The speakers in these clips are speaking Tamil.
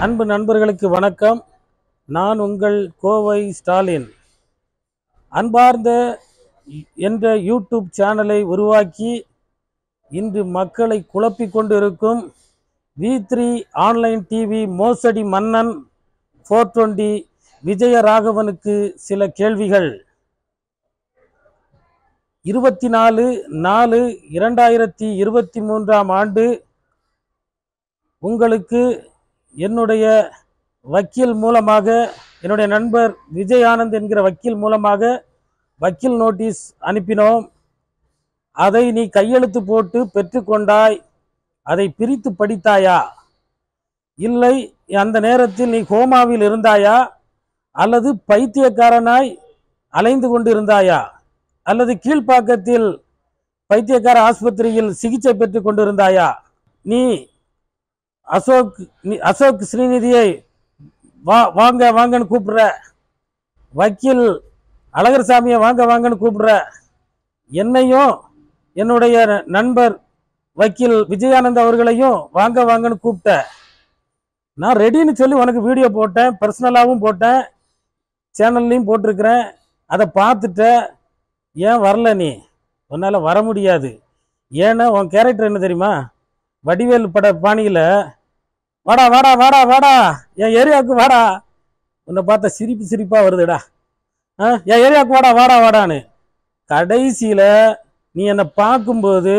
அன்பு நண்பர்களுக்கு வணக்கம் நான் உங்கள் கோவை ஸ்டாலின் அன்பார்ந்த என்ற யூடியூப் சேனலை உருவாக்கி இன்று மக்களை குழப்பிக் கொண்டிருக்கும் வி த்ரீ ஆன்லைன் டிவி மோசடி மன்னன் ஃபோர் டுவெண்ட்டி விஜயராகவனுக்கு சில கேள்விகள் இருபத்தி நாலு நாலு இரண்டாயிரத்தி இருபத்தி மூன்றாம் ஆண்டு உங்களுக்கு என்னுடைய வக்கீல் மூலமாக என்னுடைய நண்பர் விஜய் ஆனந்த் என்கிற வக்கீல் மூலமாக வக்கீல் நோட்டீஸ் அனுப்பினோம் அதை நீ கையெழுத்து போட்டு பெற்றுக்கொண்டாய் அதை பிரித்து படித்தாயா இல்லை அந்த நேரத்தில் நீ கோமாவில் இருந்தாயா அல்லது பைத்தியக்காரனாய் அலைந்து கொண்டிருந்தாயா அல்லது கீழ்ப்பாக்கத்தில் பைத்தியக்கார ஆஸ்பத்திரியில் சிகிச்சை பெற்றுக் கொண்டிருந்தாயா நீ அசோக் நீ அசோக் ஸ்ரீநிதியை வா வாங்க வாங்கன்னு கூப்பிடுற வக்கீல் அழகர் சாமியை வாங்க வாங்கன்னு கூப்பிடுற என்னையும் என்னுடைய நண்பர் வக்கீல் விஜயானந்த் அவர்களையும் வாங்க வாங்கன்னு கூப்பிட்ட நான் ரெடின்னு சொல்லி உனக்கு வீடியோ போட்டேன் பர்சனலாகவும் போட்டேன் சேனல்லையும் போட்டிருக்கிறேன் அதை பார்த்துட்ட ஏன் வரல நீ உன்னால் வர முடியாது ஏன்னா உன் கேரக்டர் என்ன தெரியுமா வடிவேல் பட பாணியில் வாடா வாடா வாடா வாடா என் ஏரியாவுக்கு வாடா உன்னை பார்த்தா சிரிப்பு சிரிப்பாக வருதுடா ஆ என் ஏரியாவுக்கு வாடா வாடா வாடான்னு கடைசியில் நீ என்னை பார்க்கும்போது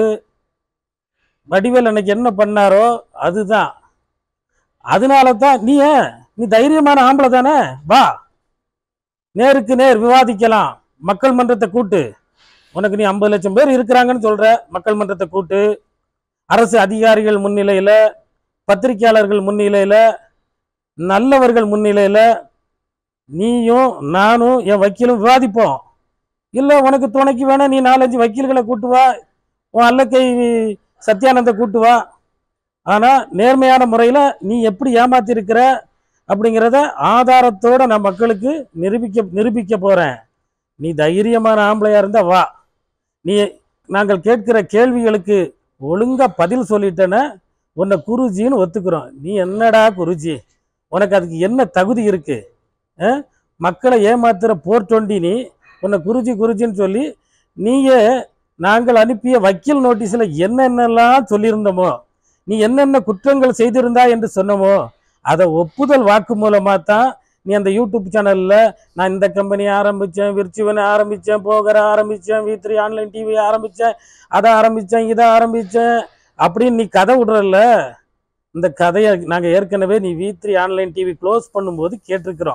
வடிவேல் அன்னைக்கு என்ன பண்ணாரோ அதுதான் அதனால தான் நீ ஏன் நீ தைரியமான ஆம்பளை தானே வா நேருக்கு நேர் விவாதிக்கலாம் மக்கள் மன்றத்தை கூட்டு உனக்கு நீ ஐம்பது லட்சம் பேர் இருக்கிறாங்கன்னு சொல்ற மக்கள் மன்றத்தை கூட்டு அரசு அதிகாரிகள் முன்னிலையில பத்திரிகையாளர்கள் முன்னிலையில நல்லவர்கள் முன்னிலையில நீயும் நானும் என் வக்கீலும் விவாதிப்போம் இல்லை உனக்கு துணைக்கு வேணா நீ நாலஞ்சு வக்கீல்களை கூட்டு வா உன் அல்லக்கை சத்யானந்த கூட்டு வா ஆனால் நேர்மையான முறையில் நீ எப்படி ஏமாத்திருக்கிற அப்படிங்கிறத ஆதாரத்தோட நான் மக்களுக்கு நிரூபிக்க நிரூபிக்க போகிறேன் நீ தைரியமான ஆம்பளையா இருந்தா வா நீ நாங்கள் கேட்கிற கேள்விகளுக்கு ஒழுங்கா பதில் சொல்லிட்டேன்னா உன்னை குருஜின்னு ஒத்துக்கிறோம் நீ என்னடா குருஜி உனக்கு அதுக்கு என்ன தகுதி இருக்கு ஆ? மக்களை ஏமாத்துற போர் டுவெண்ட்டி நீ உன்னை குருஜி குருஜின்னு சொல்லி நீயே நாங்கள் அனுப்பிய வக்கீல் நோட்டீஸில் என்னென்னலாம் சொல்லியிருந்தோமோ நீ என்னென்ன குற்றங்கள் செய்திருந்தா என்று சொன்னமோ அதை ஒப்புதல் வாக்கு மூலமாக தான் நீ அந்த யூடியூப் சேனலில் நான் இந்த கம்பெனி ஆரம்பித்தேன் விர்ச்சுவனை ஆரம்பித்தேன் போகர ஆரம்பித்தேன் வி த்ரீ ஆன்லைன் டிவி ஆரம்பித்தேன் அதை ஆரம்பித்தேன் இதை ஆரம்பித்தேன் அப்படின்னு நீ கதை விடுறல்ல இந்த கதையை நாங்கள் ஏற்கனவே நீ V three online TV close பண்ணும்போது கேட்டிருக்கிறோம்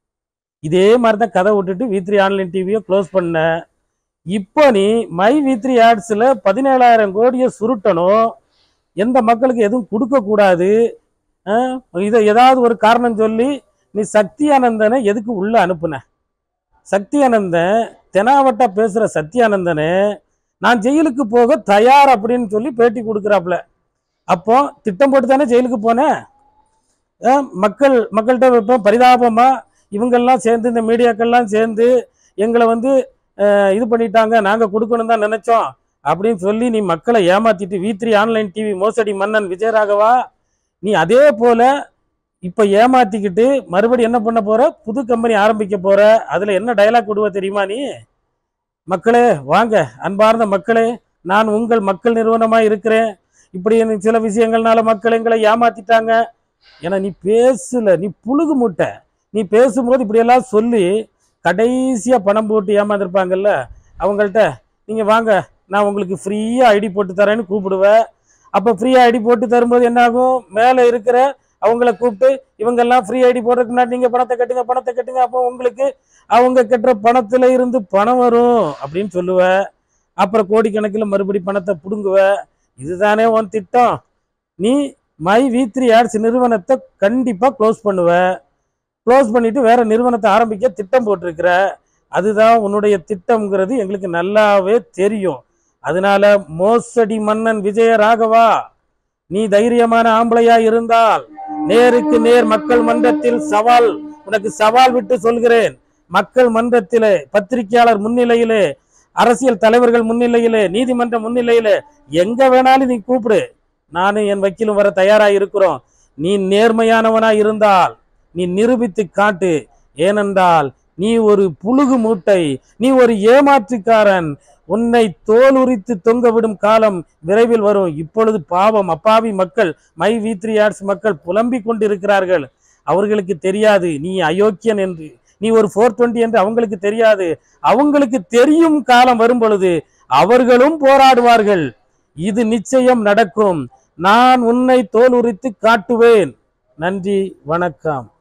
இதே மாதிரி தான் கதை விட்டுட்டு வி த்ரீ ஆன்லைன் டிவியை க்ளோஸ் பண்ண இப்போ நீ மை வி த்ரீ ஆட்ஸில் பதினேழாயிரம் கோடியை சுருட்டணும் எந்த மக்களுக்கு எதுவும் கொடுக்கக்கூடாது அஹ், இதை ஏதாவது ஒரு காரணம் சொல்லி நீ சக்தியானந்தனை எதுக்கு உள்ள அனுப்புன சக்தியானந்தன் தெனாவட்டா பேசுற சத்யானந்தனை நான் ஜெயிலுக்கு போக தயார் அப்படின்னு சொல்லி பேட்டி கொடுக்குறாப்புல அப்போ திட்டம் போட்டு தானே ஜெயிலுக்கு போனேன் அஹ் மக்கள் மக்கள்கிட்ட இப்போ பரிதாபமா இவங்கெல்லாம் சேர்ந்து இந்த மீடியாக்கள்லாம் சேர்ந்து எங்களை வந்து அஹ், இது பண்ணிட்டாங்க நாங்கள் கொடுக்கணும் தான் நினைச்சோம் அப்படின்னு சொல்லி நீ மக்களை ஏமாத்திட்டு வி த்ரீ ஆன்லைன் டிவி மோசடி மன்னன் விஜயராகவா நீ அதே போல இப்போ ஏமாத்திக்கிட்டு மறுபடியும் என்ன பண்ண போற புது கம்பெனி ஆரம்பிக்க போற அதுல என்ன டயலாக் விடுவ தெரியுமா நீ மக்களே வாங்க அன்பார்ந்த மக்களே நான் உங்கள் மக்கள் நிறுவனமா இருக்கிறேன் இப்படி எனக்கு சில விஷயங்கள்னால மக்கள் எங்களை ஏமாத்திட்டாங்க ஏன்னா நீ பேசல நீ புழுகு மூட்டை நீ பேசும்போது இப்படியெல்லாம் சொல்லி கடைசியா பணம் போட்டு ஏமாந்துருப்பாங்கல்ல அவங்கள்ட்ட நீங்க வாங்க நான் உங்களுக்கு ஃப்ரீயா ஐடி போட்டு தரேன்னு கூப்பிடுவேன் அப்போ ஃப்ரீயா ஐடி போட்டு தரும்போது என்ன ஆகும் மேலே இருக்கிற அவங்கள கூப்பிட்டு இவங்கெல்லாம் ஃப்ரீ ஐடி போடுறதுக்கு முன்னாடி நீங்கள் பணத்தை கட்டுங்க பணத்தை கட்டுங்க அப்போ உங்களுக்கு அவங்க கட்டுற பணத்துல இருந்து பணம் வரும் அப்படின்னு சொல்லுவ அப்புறம் கோடிக்கணக்கில் மறுபடி பணத்தை பிடுங்குவ இதுதானே உன் திட்டம் நீ மை வி த்ரீ ஆட்ஸ் நிறுவனத்தை கண்டிப்பாக க்ளோஸ் பண்ணுவ க்ளோஸ் பண்ணிட்டு வேற நிறுவனத்தை ஆரம்பிக்க திட்டம் போட்டிருக்கிற அதுதான் உன்னுடைய திட்டம்ங்கிறது எங்களுக்கு நல்லாவே தெரியும் அதனால மோசடி மன்னன் விஜய ராகவா நீ தைரியமான ஆம்பளையா இருந்தால் நேருக்கு நேர் மக்கள் மன்றத்தில் சவால் உனக்கு சவால் விட்டு சொல்கிறேன் மக்கள் மன்றத்திலே பத்திரிகையாளர் முன்னிலையிலே அரசியல் தலைவர்கள் முன்னிலையிலே நீதிமன்ற முன்னிலையிலே எங்க வேணாலும் நீ கூப்பிடு நானும் என் வக்கீலும் வர தயாரா இருக்கிறோம் நீ நேர்மையானவனாய் இருந்தால் நீ நிரூபித்து காட்டு ஏனென்றால் நீ ஒரு புழுகு மூட்டை நீ ஒரு ஏமாற்றுக்காரன் உன்னை தோல் உரித்து தொங்க விடும் காலம் விரைவில் வரும் இப்பொழுது பாவம் அப்பாவி மக்கள் மை வி த்ரீ ஆர்ட்ஸ் மக்கள் புலம்பிக் கொண்டிருக்கிறார்கள் அவர்களுக்கு தெரியாது நீ அயோக்கியன் என்று நீ ஒரு ஃபோர் டுவெண்ட்டி என்று அவங்களுக்கு தெரியாது அவங்களுக்கு தெரியும் காலம் வரும் பொழுது அவர்களும் போராடுவார்கள் இது நிச்சயம் நடக்கும் நான் உன்னை தோல் உரித்து காட்டுவேன் நன்றி வணக்கம்